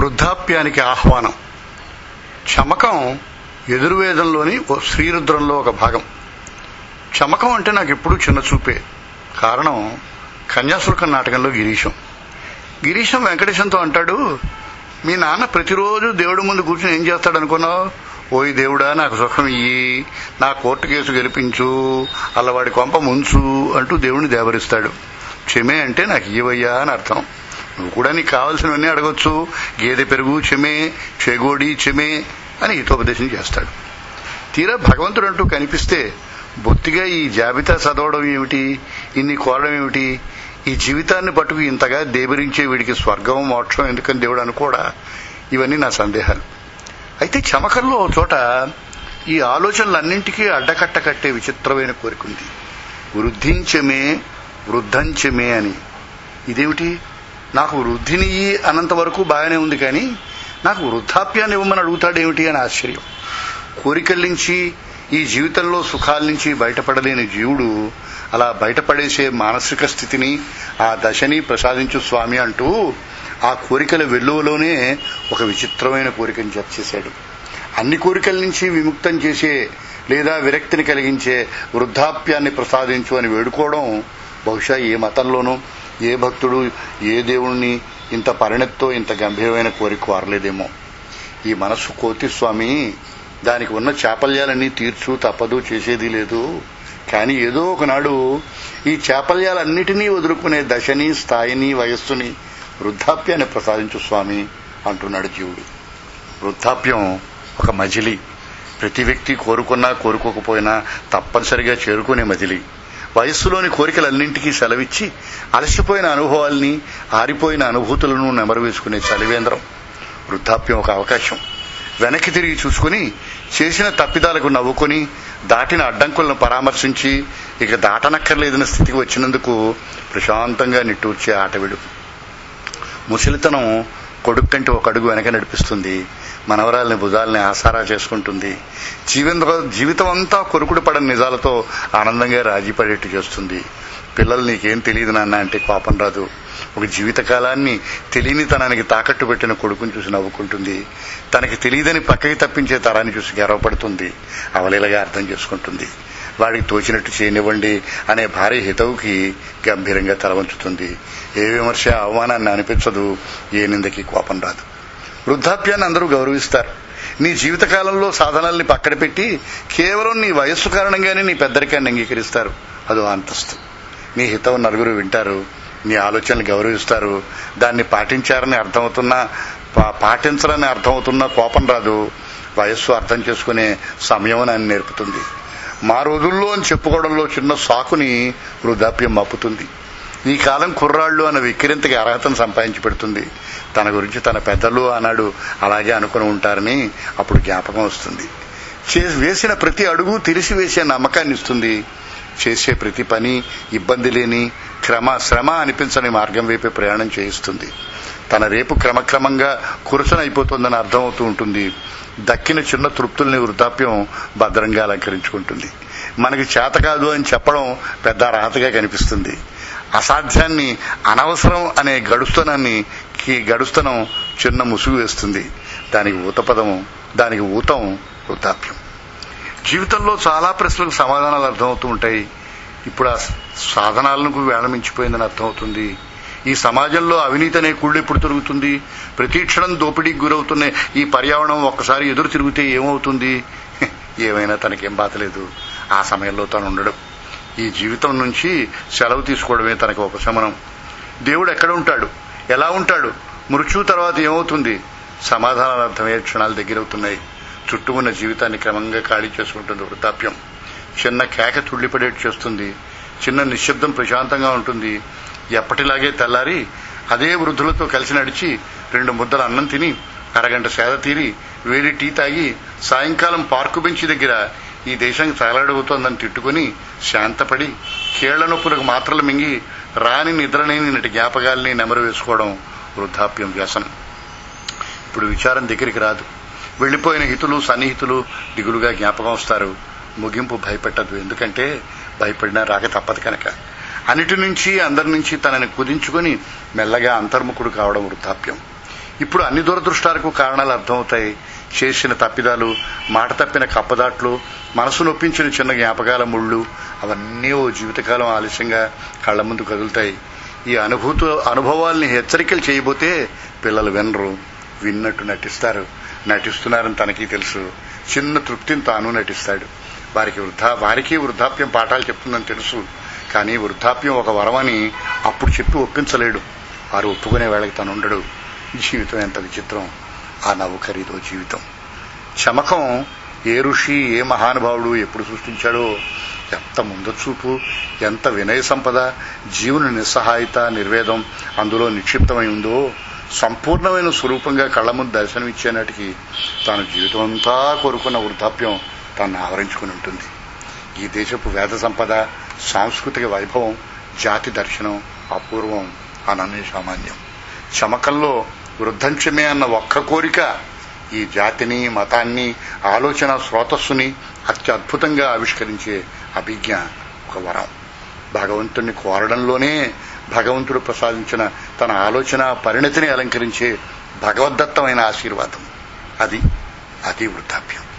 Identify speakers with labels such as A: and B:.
A: వృద్ధాప్యానికి ఆహ్వానం చమకం ఎదుర్వేదంలోని ఓ శ్రీరుద్రంలో ఒక భాగం చమకం అంటే నాకు ఎప్పుడూ చిన్న చూపే కారణం కన్యాశుల్కం నాటకంలో గిరీశం గిరీశం వెంకటేశంతో అంటాడు మీ నాన్న ప్రతిరోజు దేవుడి ముందు కూర్చుని ఏం చేస్తాడు అనుకున్నావు ఓయ్ దేవుడా నాకు సుఖం ఇయ్యి నా కోర్టు కేసు గెలిపించు అల్లవాడి కొంప ముంచు అంటూ దేవుడిని దేవరిస్తాడు చెమే అంటే నాకు ఇయ్యవయ్యా అని అర్థం నువ్వు కూడా నీకు కావాల్సినవన్నీ అడగొచ్చు గేదె పెరుగు చెమే చెగోడి చెమే అని హితోపదేశం చేస్తాడు తీరా భగవంతుడు అంటూ కనిపిస్తే బొత్తిగా ఈ జాబితా చదవడం ఏమిటి ఇన్ని కోరడం ఏమిటి ఈ జీవితాన్ని పట్టుకు ఇంతగా దేబరించే వీడికి స్వర్గం మోక్షం ఎందుకని దేవుడు అనుకోడా ఇవన్నీ నా సందేహాలు అయితే చమకల్లో ఓ చోట ఈ ఆలోచనలన్నింటికీ అడ్డకట్ట కట్టే విచిత్రమైన కోరిక ఉంది వృద్ధించమే వృద్ధంచమే అని ఇదేమిటి నాకు వృద్ధిని అనంత వరకు బాగానే ఉంది కానీ నాకు వృద్ధాప్యాన్ని ఇవ్వమని అడుగుతాడేమిటి అని ఆశ్చర్యం కోరికల నుంచి ఈ జీవితంలో సుఖాల నుంచి బయటపడలేని జీవుడు అలా బయటపడేసే మానసిక స్థితిని ఆ దశని ప్రసాదించు స్వామి అంటూ ఆ కోరికల వెల్లువలోనే ఒక విచిత్రమైన కోరికను జత చేశాడు అన్ని కోరికల నుంచి విముక్తం చేసే లేదా విరక్తిని కలిగించే వృద్ధాప్యాన్ని ప్రసాదించు అని వేడుకోవడం బహుశా ఏ మతంలోనూ ఏ భక్తుడు ఏ దేవుణ్ణి ఇంత పరిణతితో ఇంత గంభీరమైన కోరిక కోరలేదేమో ఈ మనస్సు కోతి స్వామి దానికి ఉన్న చాపల్యాలన్నీ తీర్చు తప్పదు చేసేది లేదు కానీ ఏదో ఒకనాడు ఈ చాపల్యాలన్నిటినీ వదులుకునే దశని స్థాయిని వయస్సుని వృద్ధాప్యాన్ని ప్రసాదించు స్వామి అంటున్నాడు జీవుడు వృద్ధాప్యం ఒక మజిలి ప్రతి వ్యక్తి కోరుకున్నా కోరుకోకపోయినా తప్పనిసరిగా చేరుకునే మజిలి వయస్సులోని కోరికలన్నింటికీ సెలవిచ్చి అలసిపోయిన అనుభవాల్ని ఆరిపోయిన అనుభూతులను నెమరు వేసుకునే చలివేంద్రం వృద్ధాప్యం ఒక అవకాశం వెనక్కి తిరిగి చూసుకుని చేసిన తప్పిదాలకు నవ్వుకొని దాటిన అడ్డంకులను పరామర్శించి ఇక దాటనక్కర్లేదన్న స్థితికి వచ్చినందుకు ప్రశాంతంగా నిట్టూర్చే ఆటవిడు ముసలితనం కొడుకు కంటే ఒక అడుగు వెనక నడిపిస్తుంది మనవరాల్ని భుజాల్ని ఆసారా చేసుకుంటుంది జీవిత జీవితం అంతా కొరుకుడు పడని నిజాలతో ఆనందంగా రాజీ పడేట్టు చేస్తుంది పిల్లలు నీకేం తెలియదు నాన్న అంటే కోపం రాదు ఒక జీవితకాలాన్ని తెలియని తనానికి తాకట్టు పెట్టిన కొడుకుని చూసి నవ్వుకుంటుంది తనకి తెలియదని పక్కకి తప్పించే తరాన్ని చూసి గర్వపడుతుంది అవలీలగా అర్థం చేసుకుంటుంది వాడికి తోచినట్టు చేయనివ్వండి అనే భార్య హితవుకి గంభీరంగా తలవంచుతుంది ఏ విమర్శ అవమానాన్ని అనిపించదు ఏ నిందకి కోపం రాదు వృద్ధాప్యాన్ని అందరూ గౌరవిస్తారు నీ జీవితకాలంలో సాధనాల్ని పక్కన పెట్టి కేవలం నీ వయస్సు కారణంగానే నీ పెద్దరికాన్ని అంగీకరిస్తారు అదో అంతస్తు నీ హితం నలుగురు వింటారు నీ ఆలోచనలు గౌరవిస్తారు దాన్ని పాటించారని అర్థమవుతున్నా పా- పాటించరని అర్థమవుతున్నా కోపం రాదు వయస్సు అర్థం చేసుకునే సమయం అని నేర్పుతుంది మా రోజుల్లో అని చెప్పుకోవడంలో చిన్న సాకుని వృద్ధాప్యం మప్పుతుంది ఈ కాలం కుర్రాళ్ళు అన్న విక్రింతకి అర్హతను సంపాదించి పెడుతుంది తన గురించి తన పెద్దలు ఆనాడు అలాగే అనుకుని ఉంటారని అప్పుడు జ్ఞాపకం వస్తుంది చే- వేసిన ప్రతి అడుగు తెలిసి వేసే నమ్మకాన్ని ఇస్తుంది చేసే ప్రతి పని ఇబ్బంది లేని క్రమ శ్రమ అనిపించని మార్గం వైపే ప్రయాణం చేయిస్తుంది తన రేపు క్రమక్రమంగా కురసనైపోతుందని అర్థమవుతూ ఉంటుంది దక్కిన చిన్న తృప్తుల్ని వృద్ధాప్యం భద్రంగా అలంకరించుకుంటుంది మనకి చేత కాదు అని చెప్పడం పెద్ద అర్హతగా కనిపిస్తుంది అసాధ్యాన్ని అనవసరం అనే గడుస్తనాన్ని కి గడుస్తనం చిన్న ముసుగు వేస్తుంది దానికి ఊతపదం దానికి ఊతం వృద్ధాప్యం జీవితంలో చాలా ప్రశ్నలకు సమాధానాలు అర్థమవుతూ ఉంటాయి ఇప్పుడు ఆ సాధనాలకు వేళమించిపోయిందని అర్థమవుతుంది ఈ సమాజంలో అవినీతి అనే కుళ్ళు ఎప్పుడు తిరుగుతుంది ప్రతి క్షణం దోపిడీకి గురవుతున్న ఈ పర్యావరణం ఒక్కసారి ఎదురు తిరిగితే ఏమవుతుంది ఏమైనా తనకేం బాధలేదు ఆ సమయంలో తను ఉండడు ఈ జీవితం నుంచి సెలవు తీసుకోవడమే తనకు ఉపశమనం దేవుడు ఎక్కడ ఉంటాడు ఎలా ఉంటాడు మృత్యు తర్వాత ఏమవుతుంది సమాధానాలు అర్థమయ్యే క్షణాలు దగ్గరవుతున్నాయి చుట్టూ ఉన్న జీవితాన్ని క్రమంగా ఖాళీ చేసుకుంటుంది వృద్ధాప్యం చిన్న కేక తుళ్ళిపడేట్టు చేస్తుంది చిన్న నిశ్శబ్దం ప్రశాంతంగా ఉంటుంది ఎప్పటిలాగే తెల్లారి అదే వృద్ధులతో కలిసి నడిచి రెండు ముద్దల అన్నం తిని అరగంట సేద తీరి వేడి టీ తాగి సాయంకాలం పార్కు బెంచి దగ్గర ఈ దేశం తగలడవుతోందని తిట్టుకుని శాంతపడి కీళ్ల నొప్పులకు మాత్రలు మింగి రాని నిద్రలేని నటి జ్ఞాపకాల్ని నెమరు వేసుకోవడం వృద్ధాప్యం వ్యసనం ఇప్పుడు విచారం దగ్గరికి రాదు వెళ్లిపోయిన హితులు సన్నిహితులు దిగులుగా జ్ఞాపకం వస్తారు ముగింపు భయపెట్టదు ఎందుకంటే భయపడినా రాక తప్పదు కనుక అన్నిటి నుంచి అందరి నుంచి తనని కుదించుకొని మెల్లగా అంతర్ముఖుడు కావడం వృద్ధాప్యం ఇప్పుడు అన్ని దురదృష్టాలకు కారణాలు అర్థమవుతాయి చేసిన తప్పిదాలు మాట తప్పిన కప్పదాట్లు మనసు నొప్పించిన చిన్న జ్ఞాపకాల ముళ్ళు అవన్నీ ఓ జీవితకాలం ఆలస్యంగా కళ్ళ ముందు కదులుతాయి ఈ అనుభూతు అనుభవాల్ని హెచ్చరికలు చేయబోతే పిల్లలు వినరు విన్నట్టు నటిస్తారు నటిస్తున్నారని తనకి తెలుసు చిన్న తృప్తిని తాను నటిస్తాడు వారికి వృద్ధా వారికి వృద్ధాప్యం పాఠాలు చెప్తుందని తెలుసు కానీ వృద్ధాప్యం ఒక వరమని అప్పుడు చెప్పి ఒప్పించలేడు వారు ఒప్పుకునే వేళకి తను ఉండడు జీవితం ఎంత విచిత్రం ఆ నవ్వు ఖరీదో జీవితం చమకం ఏ ఋషి ఏ మహానుభావుడు ఎప్పుడు సృష్టించాడో ఎంత ముందచూపు ఎంత వినయ సంపద జీవుని నిస్సహాయత నిర్వేదం అందులో నిక్షిప్తమై ఉందో సంపూర్ణమైన స్వరూపంగా కళ్ళ ముందు దర్శనమిచ్చే నాటికి తాను జీవితం అంతా కోరుకున్న వృద్ధాప్యం తను ఆవరించుకుని ఉంటుంది ఈ దేశపు వేద సంపద సాంస్కృతిక వైభవం జాతి దర్శనం అపూర్వం అనన్య సామాన్యం చమకంలో వృద్ధంశమే అన్న ఒక్క కోరిక ఈ జాతిని మతాన్ని ఆలోచన స్రోతస్సుని అత్యద్భుతంగా ఆవిష్కరించే అభిజ్ఞ ఒక వరం భగవంతుణ్ణి కోరడంలోనే భగవంతుడు ప్రసాదించిన తన ఆలోచన పరిణతిని అలంకరించే భగవద్దత్తమైన ఆశీర్వాదం అది అది వృద్ధాప్యం